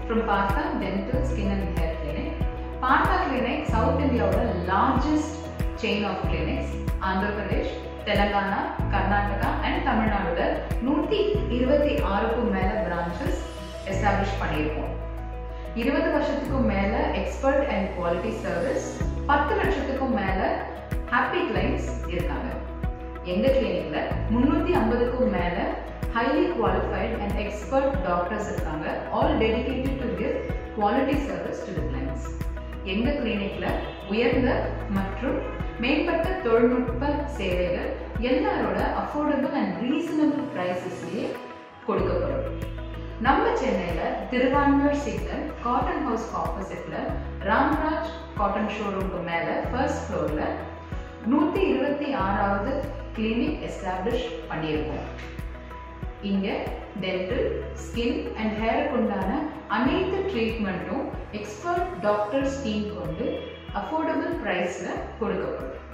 from Partha Dental Skin and Hair Clinic. Partha Clinic south இந்தியாவோட largest chain of clinics Andhra Pradesh Telangana Karnataka and தமிழ்நாடுல நூற்றி இருபத்தி ஆறுக்கும் மேல பிரான்ச்சஸ் எஸ்டாப்ளிஷ் பண்ணியிருக்கோம் இருபது வருஷத்துக்கும் மேல எக்ஸ்பர்ட் அண்ட் குவாலிட்டி சர்வீஸ் பத்து லட்சத்துக்கும் மேல ஹாப்பி கிளைண்ட்ஸ் இருக்காங்க எங்க கிளினிக்ல முன்னூத்தி ஐம்பதுக்கும் மேல highly qualified and expert doctors இருக்காங்க all dedicated to give quality service to the clients எங்க கிளினிக்ல உயர்ந்த மற்றும் மேம்பட்ட தொழில்நுட்ப சேவைகள் எல்லாரோட அஃபோர்டபுள் அண்ட் ரீசனபிள் ப்ரைஸஸ்லயே கொடுக்கப்படும் நம்ம சென்னையில திருவான்மூர் சிக்னல் காட்டன் ஹவுஸ் ஆப்போசிட்ல ராம்ராஜ் காட்டன் ஷோரூம்க்கு மேல ஃபர்ஸ்ட் ஃப்ளோர்ல நூத்தி இருபத்தி ஆறாவது கிளினிக் எஸ்டாப்ளிஷ் பண்ணியிருக்கோம் இங்க டென்டல் ஸ்கின் அண்ட் ஹேருக்கு உண்டான அனைத்து ட்ரீட்மெண்ட்டும் எக்ஸ்பர்ட் டாக்டர்ஸ் டீம் கொண்டு அஃபோர்டபுள் ப்ரைஸில் கொடுக்கப்படும்